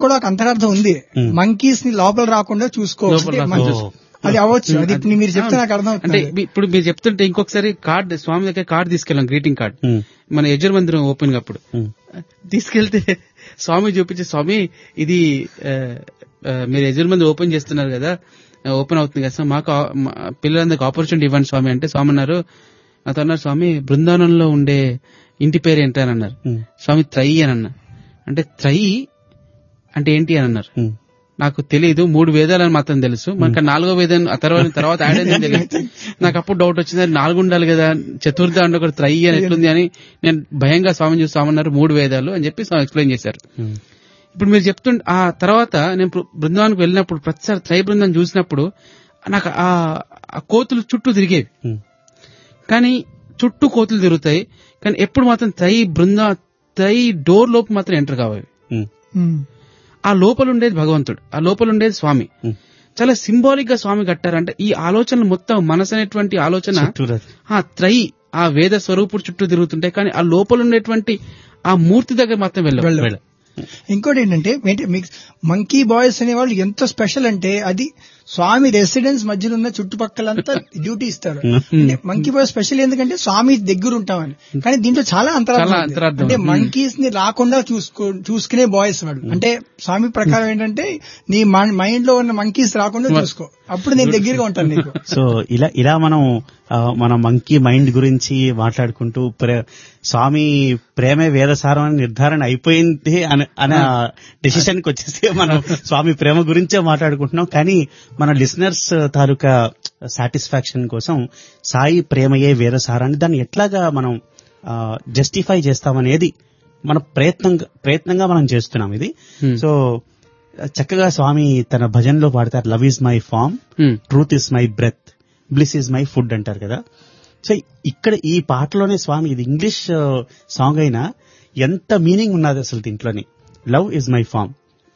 కూడా ఒక అంతరార్థం ఉంది Hmm. మంకీస్ ని లోపల రాకుండా చూసుకో లోపల అంటే రాకుండా మన- చూసుకో. అది అవ్వచ్చు అది అది- మీరు చెప్తే నాకు అర్థం అంటే అవుతుంది మీ- ఇప్పుడు మీరు చెప్తుంటే ఇంకొకసారి కార్డ్ స్వామి దగ్గర కార్డ్ తీసుకెళ్ళాం గ్రీటింగ్ కార్డ్ ఉమ్, మన యజుర్ మందిరం ఓపెన్ అప్పుడు ఉమ్, తీసుకెళ్తే స్వామి చూపించి స్వామి ఇది ఆ, ఆ, మీరు యజుర్ మంది ఓపెన్ చేస్తున్నారు కదా ఓపెన్ అవుతుంది కదా సో మాకు ఆ- మా పిల్లలందరికి ఆపర్చునిటీ ఇవ్వండి స్వామి అంటే స్వామి అన్నారు నాతో అన్నారు స్వామి బృందావనంలో ఉండే ఇంటి పేరు ఏంటి అని అన్నారు ఉమ్, స్వామి త్రయి అని అన్న అంటే త్రయి అంటే ఏంటి అని అన్నారు ఉమ్. నాకు తెలియదు మూడు వేదాలని మాత్రం తెలుసు మనకి నాలుగో వేదం ఆ తర్వాత తర్వాత యాడ్ అయిందని తెలియదు నాకు అప్పుడు డౌట్ వచ్చింది అది నాలుగు ఉండాలి కదా చతుర్థ అంటే ఒకటి త్రయి అని ఎట్లుంది అని నేను భయంగా స్వామిని చూసి స్వామి అన్నారు మూడు వేదాలు అని చెప్పి స్వామి ఎక్స్ప్లెయిన్ చేశారు ఉమ్. ఇప్పుడు మీరు చెప్తుంటే ఆ తర్వాత నేను బృ- బృందావనానికి వెళ్ళినప్పుడు ప్రతిసారి త్రై బృందం చూసినప్పుడు నాకు ఆ ఆ కోతులు చుట్టూ తిరిగేవి ఉమ్. కానీ చుట్టూ కోతులు తిరుగుతాయి కానీ ఎప్పుడు మాత్రం త్రై బృంద త్రై డోర్ లోపు మాత్రం ఎంటర్ కావాలి ఉమ్. Hmm. ఆ లోపల ఉండేది భగవంతుడు ఆ లోపల ఉండేది స్వామి ఉమ్. చాలా సింబాలిక్ గా స్వామి కట్టారంటే ఈ ఆలోచనలు మొత్తం మనసు అనేటువంటి ఆలోచన చుట్టూరా. ఆ త్రయి ఆ వేద స్వరూపుడు చుట్టూ తిరుగుతుంటాయి కానీ ఆ లోపల ఉండేటువంటి ఆ మూర్తి దగ్గర మాత్రం వెళ్ళవు వెళ్ళవు. వెళ్ళ. ఇంకోటి ఏంటంటే ఏంటి మీకు మంకీ బాయ్స్ అనే వాళ్ళు ఎంత స్పెషల్ అంటే అది స్వామి రెసిడెన్స్ మధ్యలో ఉన్న చుట్టుపక్కలంతా డ్యూటీ ఇస్తారు అంటే మంకీ బాయ్స్ స్పెషల్ ఎందుకంటే స్వామి దగ్గర ఉంటామని కానీ దీంట్లో చాలా అంతరార్థం చాలా ఉంది. అంతరార్థం అంటే ఉంది. మంకీస్ ని రాకుండా చూసుకో చూసుకునే బాయ్స్ వాడు అంటే స్వామి ప్రకారం ఏంటంటే నీ మైండ్ లో ఉన్న మంకీస్ రాకుండా చూసుకో అప్పుడు నేను దగ్గరగా ఉంటాను నీకు సో ఇలా ఇలా మనం ఆ, మన మంకీ మైండ్ గురించి మాట్లాడుకుంటూ ప్రే స్వామి ప్రేమే వేదసారం అని నిర్ధారణ అయిపోయింది అనే అనే డెసిషన్ కి వచ్చేసి మనం స్వామి ప్రేమ గురించే మాట్లాడుకుంటున్నాం కానీ మన లిసనర్స్ తాలూకా సాటిస్ఫాక్షన్ కోసం సాయి ప్రేమయే వేదసారాన్ని దాన్ని ఎట్లాగా మనం జస్టిఫై చేస్తామనేది మన ప్రయత్నం ప్రయత్నంగా మనం చేస్తున్నాం ఇది Hmm. సో చక్కగా స్వామి తన భజనలో పాడతారు love is my form hmm. Truth is my breath bliss is my food అంటారు కదా సో ఇక్కడ ఈ పాటలోనే స్వామి ఇది ఇంగ్లీష్ సాంగ్ అయినా ఎంత మీనింగ్ ఉన్నది అసలు దీంట్లోని love is my form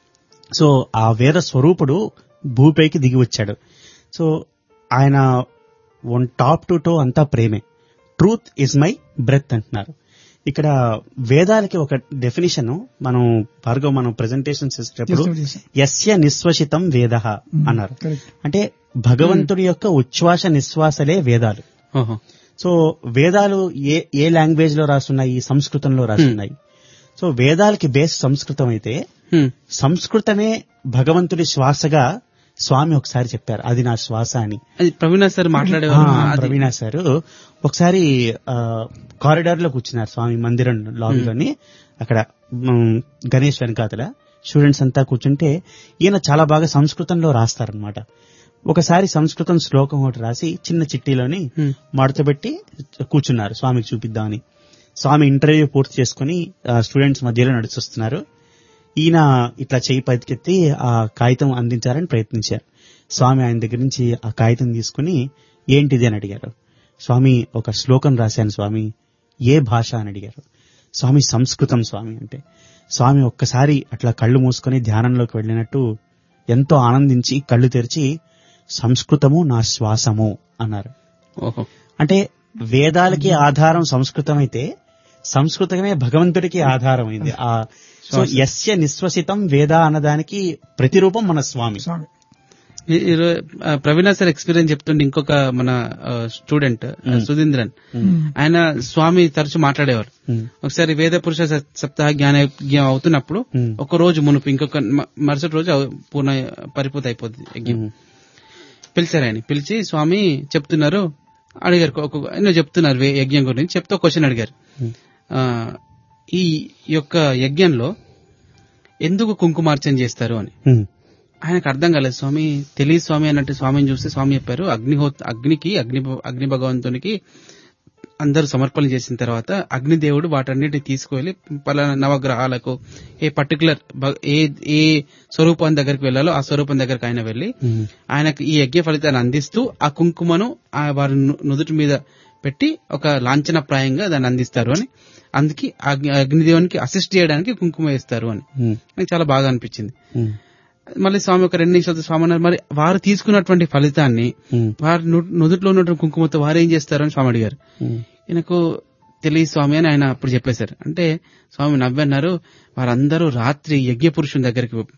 so ఆ వేద స్వరూపుడు భూపైకి దిగి వచ్చాడు సో ఆయన వన్ టాప్ టు టో అంతా ప్రేమే ట్రూత్ ఇస్ మై బ్రెత్ అంటున్నారు ఇక్కడ వేదాలకి ఒక డెఫినేషన్ మనం భార్గవ్ మనం ప్రెజెంటేషన్ చేసేటప్పుడు చేస్తాం, చేస్తాం. యస్య నిశ్వసితం వేద అన్నారు Correct. అంటే భగవంతుడి యొక్క ఉచ్ఛ్వాస నిశ్వాసలే వేదాలు ఓహో సో వేదాలు ఏ ఏ లాంగ్వేజ్ లో రాస్తున్నాయి సంస్కృతంలో రాస్తున్నాయి సో వేదాలకి బేస్ సంస్కృతం అయితే హ్మ్. సంస్కృతమే భగవంతుడి శ్వాసగా స్వామి ఒకసారి చెప్పారు అది నా శ్వాస అని అది ప్రవీణ సార్ మాట్లాడేవారు ఆ, అది- ప్రవీణ సార్ ఒకసారి కారిడార్ లో కూర్చున్నారు స్వామి మందిరం లాబీలోని అక్కడ మ్, గణేష్ వెనకాతల స్టూడెంట్స్ అంతా కూర్చుంటే ఈయన చాలా బాగా సంస్కృతంలో రాస్తారనమాట ఒకసారి సంస్కృతం శ్లోకం ఒకటి రాసి చిన్న చిట్టీలోని హ్మ్. మడతపెట్టి కూర్చున్నారు స్వామికి చూపిద్దామని స్వామి ఇంటర్వ్యూ పూర్తి చేసుకుని స్టూడెంట్స్ మధ్యలో నడిచొస్తున్నారు ఈయన ఇట్లా చేయి పైకెత్తి ఆ కాగితం అందించాలని ప్రయత్నించారు స్వామి ఆయన దగ్గర నుంచి ఆ కాగితం తీసుకుని ఏంటిది అని అడిగారు స్వామి ఒక శ్లోకం రాశాను స్వామి ఏ భాష అని అడిగారు స్వామి సంస్కృతం స్వామి అంటే స్వామి ఒక్కసారి అట్లా కళ్ళు మూసుకొని ధ్యానంలోకి వెళ్ళినట్టు ఎంతో ఆనందించి కళ్ళు తెరిచి సంస్కృతము నా శ్వాసము అన్నారు ఓహో అంటే వేదాలకి ఆధారం సంస్కృతం అయితే సంస్కృతమే భగవంతుడికి ఆధారం అయింది ఆ సో యస్య నిశ్వసితం వేద అన్నదానికి ప్రతిరూపం మన స్వామి స్వామి ఈ- ఈ రో- ఆ, ప్రవీణ సార్ ఎక్స్పీరియన్స్ చెప్తుండే ఇంకొక మన స్టూడెంట్ సుధీంద్రన్ ఆయన స్వామి తరచు మాట్లాడేవారు Hmm. ఒకసారి వేద పురుష సప్- సప్తాహ జ్ఞాన యజ్ఞం అవుతున్నప్పుడు Hmm. ఒక రోజు మునుపు ఇంకొక మ- మరుసటి రోజు అవ- పూర్ణ పరిపూర్తి అయిపోద్ది యజ్ఞం Hmm. పిలిచారు ఆయన పిలిచి స్వామి చెప్తున్నారు అడిగారు ఒక ఆయన చెప్తున్నారు వే- యజ్ఞం గురించి చెప్తే క్వశ్చన్ అడిగారు Hmm. ఆ, ఈ యొక్క యజ్ఞంలో ఎందుకు కుంకుమార్చన చేస్తారు అని Hmm. ఆయనకు అర్థం కాలేదు స్వామి తెలియదు స్వామి అన్నట్టు స్వామిని చూస్తే స్వామి చెప్పారు అగ్నిహో అగ్నికి అగ్ని అగ్ని భగవంతునికి అందరూ సమర్పణ చేసిన తర్వాత అగ్నిదేవుడు వాటన్నిటిని తీసుకువెళ్లి పలానా నవగ్రహాలకు ఏ పర్టికులర్ ఏ ఏ స్వరూపం దగ్గరికి వెళ్ళాలో ఆ స్వరూపం దగ్గరికి ఆయన వెళ్లి Hmm. ఆయనకు ఈ యజ్ఞ ఫలితాన్ని అందిస్తూ ఆ కుంకుమను ఆ వారి ను- నుదుటి మీద పెట్టి ఒక లాంఛనప్రాయంగా దాన్ని అందిస్తారు అని అందుకే అగ్ని- అగ్నిదేవునికి అసిస్ట్ చేయడానికి కుంకుమ వేస్తారు అని Hmm. నాకు చాలా బాగా అనిపించింది Hmm. మళ్ళీ స్వామి ఒక రెండు నిమిషాలు స్వామి అన్నారు మరి వారు తీసుకున్నటువంటి ఫలితాన్ని Hmm. వారి ను- నుదుట్లో ఉన్నటువంటి కుంకుమతో వారు ఏం చేస్తారు అని స్వామి అడిగారు Hmm. ఈయనకు తెలియదు స్వామి అని ఆయన అప్పుడు చెప్పేశారు అంటే స్వామి నవ్వన్నారు వారందరూ రాత్రి యజ్ఞ పురుషుని దగ్గరికి